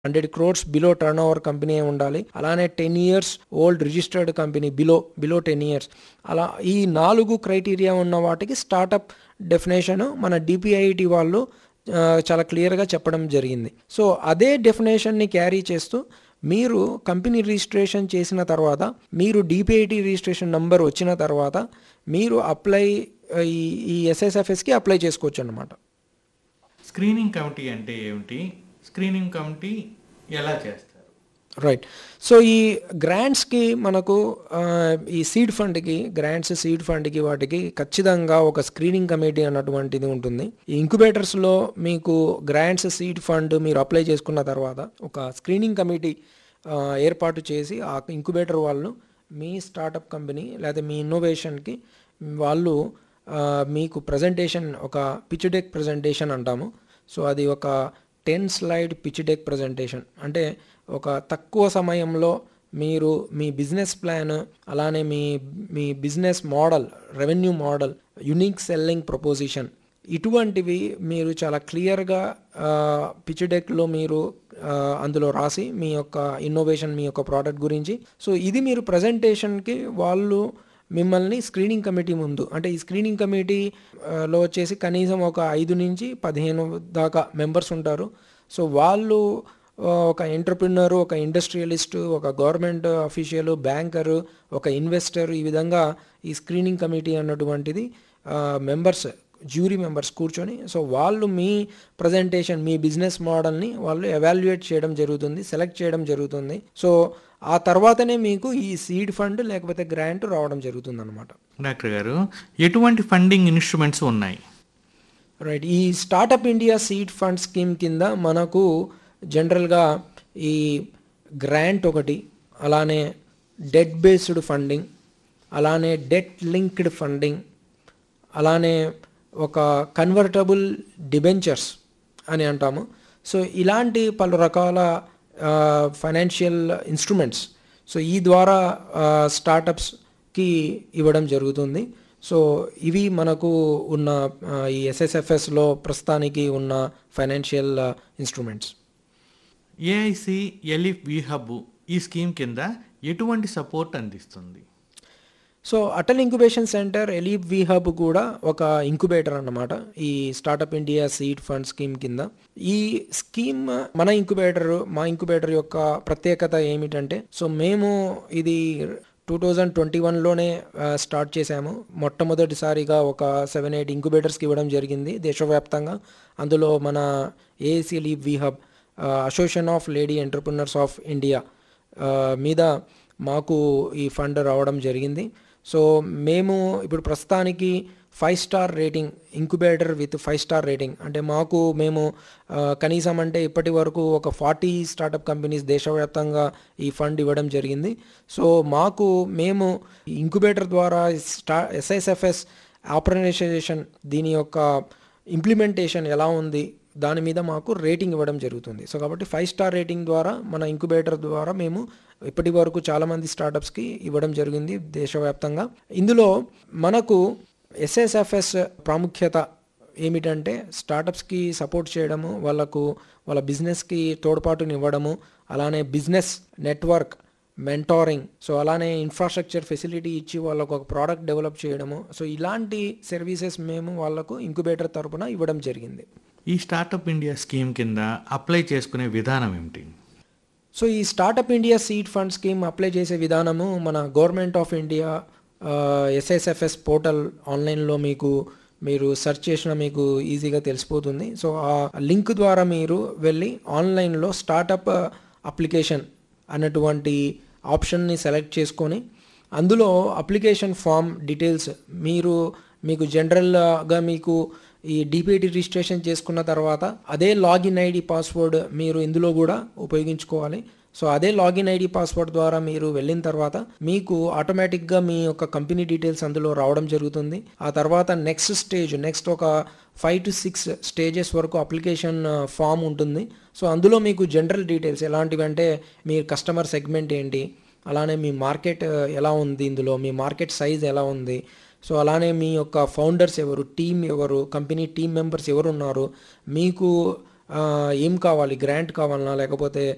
hundred crores below turnover company ఉండాలి అలానే ten years old registered company below below ten years అలా ఈ నాలుగు క్రైటీరియా ఉన్న వాటికి స్టార్టప్ డెఫినేషన్ మన డిపిఐటి వాళ్ళు ఆ, చాలా క్లియర్గా చెప్పడం జరిగింది సో అదే డెఫినేషన్ని క్యారీ చేస్తూ మీరు కంపెనీ రిజిస్ట్రేషన్ చేసిన తర్వాత మీరు డిపిఐటి రిజిస్ట్రేషన్ నంబర్ వచ్చిన తర్వాత మీరు అప్లై ఈ ఈ ఎస్ఎస్ఎఫ్ఎస్కి అప్లై చేసుకోవచ్చు అన్నమాట స్క్రీనింగ్ కమిటీ అంటే ఏమిటి స్క్రీనింగ్ కమిటీ ఎలా చేస్తారు రైట్ సో ఈ గ్రాంట్స్కి మనకు ఆ, ఈ సీడ్ ఫండ్కి గ్రాంట్స్ సీడ్ ఫండ్కి వాటికి ఖచ్చితంగా ఒక స్క్రీనింగ్ కమిటీ అన్నటువంటిది ఉంటుంది ఈ ఇంక్యుబేటర్స్లో మీకు గ్రాంట్స్ సీడ్ ఫండ్ మీరు అప్లై చేసుకున్న తర్వాత ఒక స్క్రీనింగ్ కమిటీ ఆ, ఏర్పాటు చేసి ఆ ఇంక్యుబేటర్ వాళ్ళు మీ స్టార్టప్ కంపెనీ లేదా మీ ఇన్నోవేషన్కి వాళ్ళు ఆ, మీకు ప్రజెంటేషన్ ఒక పిచ్ డెక్ ప్రజెంటేషన్ అంటాము సో అది ఒక ten slide pitch deck presentation అంటే ఒక తక్కువ సమయంలో మీరు మీ బిజినెస్ ప్లాన్ అలానే మీ మీ business model revenue model unique selling proposition ఇటువంటివి మీరు చాలా క్లియర్గా పిచ్ డెక్లో మీరు ఆ, అందులో రాసి మీ యొక్క ఇన్నోవేషన్ మీ యొక్క ప్రోడక్ట్ గురించి సో ఇది మీరు ప్రజెంటేషన్కి వాళ్ళు మిమ్మల్ని స్క్రీనింగ్ కమిటీ ముందు అంటే ఈ స్క్రీనింగ్ కమిటీ ఆ, లో వచ్చేసి కనీసం ఒక ఐదు నుంచి పదిహేను దాకా మెంబర్స్ ఉంటారు సో వాళ్ళు ఆ, ఒక ఎంటర్ప్రినర్ ఒక ఇండస్ట్రియలిస్ట్ ఒక గవర్నమెంట్ అఫీషియల్ బ్యాంకరు ఒక ఇన్వెస్టర్ ఈ విధంగా ఈ స్క్రీనింగ్ కమిటీ అన్నటువంటిది మెంబర్స్ జ్యూరీ మెంబర్స్ కూర్చొని సో వాళ్ళు మీ ప్రజెంటేషన్ మీ బిజినెస్ మోడల్ని వాళ్ళు ఎవాల్యుయేట్ చేయడం జరుగుతుంది సెలెక్ట్ చేయడం జరుగుతుంది సో ఆ తర్వాతనే మీకు ఈ సీడ్ ఫండ్ లేకపోతే గ్రాంట్ రావడం జరుగుతుంది అనమాట డాక్టర్ గారు ఎటువంటి ఫండింగ్ ఇన్స్ట్రుమెంట్స్ ఉన్నాయి రైట్ ఈ startup India seed fund scheme కింద మనకు జనరల్గా ఈ గ్రాంట్ ఒకటి అలానే డెట్ బేస్డ్ ఫండింగ్ అలానే డెట్ లింక్డ్ ఫండింగ్ అలానే ఒక కన్వర్టబుల్ డిబెంచర్స్ అని అంటాము సో ఇలాంటి పలు రకాల ఫైనాన్షియల్ ఇన్స్ట్రుమెంట్స్ సో ఈ ద్వారా స్టార్టప్స్కి ఇవ్వడం జరుగుతుంది సో ఇవి మనకు ఉన్న ఆ, ఈ ఎస్ఎస్ఎఫ్ఎస్లో ప్రస్తుతానికి ఉన్న financial instruments AIC ALEAP hub ఈ స్కీమ్ కింద ఎటువంటి సపోర్ట్ అందిస్తుంది so Atal incubation centre ALEAP we hub కూడా ఒక ఇంక్యుబేటర్ అన్నమాట ఈ startup India seed fund scheme కింద ఈ స్కీమ్ మన ఇంక్యుబేటర్ మా ఇంక్యుబేటర్ యొక్క ప్రత్యేకత ఏమిటంటే సో మేము ఇది టూ థౌజండ్ ట్వంటీ వన్లోనే స్టార్ట్ చేశాము మొట్టమొదటిసారిగా ఒక సెవెన్ ఎయిట్ ఇంక్యుబేటర్స్కి ఇవ్వడం జరిగింది దేశవ్యాప్తంగా అందులో మన AAC ALEAP we hub association of lady entrepreneurs of India ఆ, మీద మాకు ఈ ఫండ్ రావడం జరిగింది సో మేము ఇప్పుడు ప్రస్తుతానికి five star rating incubator with five star rating అంటే మాకు మేము ఆ, కనీసం అంటే ఇప్పటి వరకు ఒక ఫార్టీ స్టార్టప్ కంపెనీస్ దేశవ్యాప్తంగా ఈ ఫండ్ ఇవ్వడం జరిగింది సో మాకు మేము ఇంక్యుబేటర్ ద్వారా స్టా ఎస్ఐఎస్ఎఫ్ఎస్ ఆపరేషనైజేషన్ దీని యొక్క ఇంప్లిమెంటేషన్ ఎలా ఉంది దాని మీద మాకు రేటింగ్ ఇవ్వడం జరుగుతుంది సో కాబట్టి ఫైవ్ స్టార్ రేటింగ్ ద్వారా మన ఇంక్యుబేటర్ ద్వారా మేము ఇప్పటి వరకు చాలామంది స్టార్టప్స్కి ఇవ్వడం జరిగింది దేశవ్యాప్తంగా ఇందులో మనకు ఎస్ఎస్ఎఫ్ఎస్ ప్రాముఖ్యత ఏమిటంటే స్టార్టప్స్కి సపోర్ట్ చేయడము వాళ్ళకు వాళ్ళ బిజినెస్కి తోడ్పాటుని ఇవ్వడము అలానే బిజినెస్ నెట్వర్క్ మెంటారింగ్ సో అలానే ఇన్ఫ్రాస్ట్రక్చర్ ఫెసిలిటీ ఇచ్చి వాళ్ళకు ఒక ప్రోడక్ట్ డెవలప్ చేయడము సో ఇలాంటి సర్వీసెస్ మేము వాళ్ళకు ఇంక్యుబేటర్ తరపున ఇవ్వడం జరిగింది ఈ స్టార్టప్ ఇండియా స్కీమ్ కింద అప్లై చేసుకునే విధానం ఏమిటి సో ఈ startup India seed fund scheme apply చేసే విధానము మన government of India SSFS portal ఆన్లైన్లో మీకు మీరు సెర్చ్ చేసిన మీకు ఈజీగా తెలిసిపోతుంది సో ఆ లింక్ ద్వారా మీరు వెళ్ళి ఆన్లైన్లో స్టార్టప్ అప్లికేషన్ అన్నటువంటి ఆప్షన్ని సెలెక్ట్ చేసుకొని అందులో అప్లికేషన్ ఫామ్ డీటెయిల్స్ మీరు మీకు జనరల్గా మీకు ఈ డిపిఐటి రిజిస్ట్రేషన్ చేసుకున్న తర్వాత అదే లాగిన్ ఐడి పాస్వర్డ్ మీరు ఇందులో కూడా ఉపయోగించుకోవాలి సో అదే లాగిన్ ఐడి పాస్వర్డ్ ద్వారా మీరు వెళ్ళిన తర్వాత మీకు ఆటోమేటిక్గా మీ యొక్క కంపెనీ డీటెయిల్స్ అందులో రావడం జరుగుతుంది ఆ తర్వాత నెక్స్ట్ స్టేజ్ నెక్స్ట్ ఒక ఫైవ్ టు సిక్స్ స్టేజెస్ వరకు అప్లికేషన్ ఫామ్ ఉంటుంది సో అందులో మీకు జనరల్ డీటెయిల్స్ ఎలాంటివి అంటే మీ కస్టమర్ సెగ్మెంట్ ఏంటి అలానే మీ మార్కెట్ ఎలా ఉంది ఇందులో మీ మార్కెట్ సైజ్ ఎలా ఉంది సో అలానే మీ యొక్క ఫౌండర్స్ ఎవరు టీం ఎవరు కంపెనీ టీం మెంబర్స్ ఎవరు ఉన్నారు మీకు ఆ, ఏం కావాలి గ్రాంట్ కావాలన్నా లేకపోతే